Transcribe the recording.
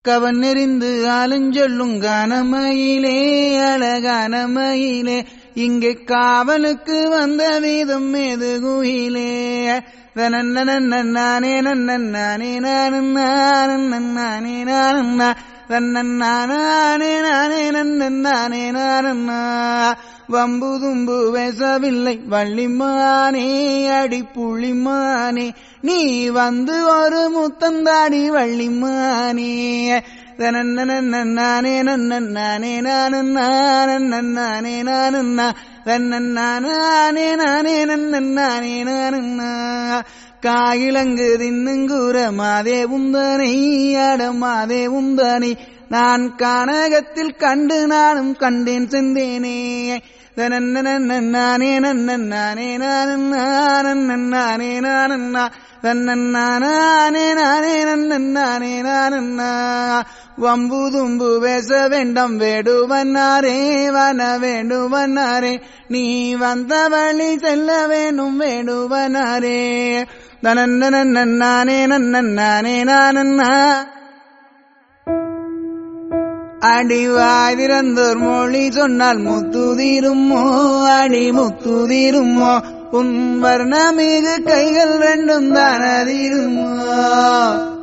கவன் நெறிந்து ஆளுஞ்சொல்லும் கானமயிலே அழகான மயிலே இங்கே காவலுக்கு வந்த வீதம் மேது குயிலே நானே நன்னே நானே நானே தன்னே நானே நன்னே நானே வம்பு தும்பு பேசவில்லை வள்ளிமானே அடி புள்ளிமானே நீ வந்து ஒரு முத்தந்தாடி வள்ளிமானே நானே நன்னே நானே நானே நானே தன்னே நானே நன்னே நானே காயிலங்கு தின்னுங்கூற மாதே உந்தனை அட மாதே உந்தனை நான் கானகத்தில் கண்டு நானும் கண்டேன் செந்தேனே நானே நன்னே நானே நானே நானே தன்னே நானே நன்னே நானே வம்பு தும்பு பேச வேண்டாம் வேடுவன்னாரே வன வேண்டுவனாரே நீ வந்த வழி செல்ல வேணும் வேடுவனாரே தனே நானே நானன்னா அடிவாய் திறந்தோர் மொழி சொன்னால் முத்துதீருமோ அடி முத்துதீருமோ உன் வர்ணமிகு கைகள் ரெண்டும் தானதீருமோ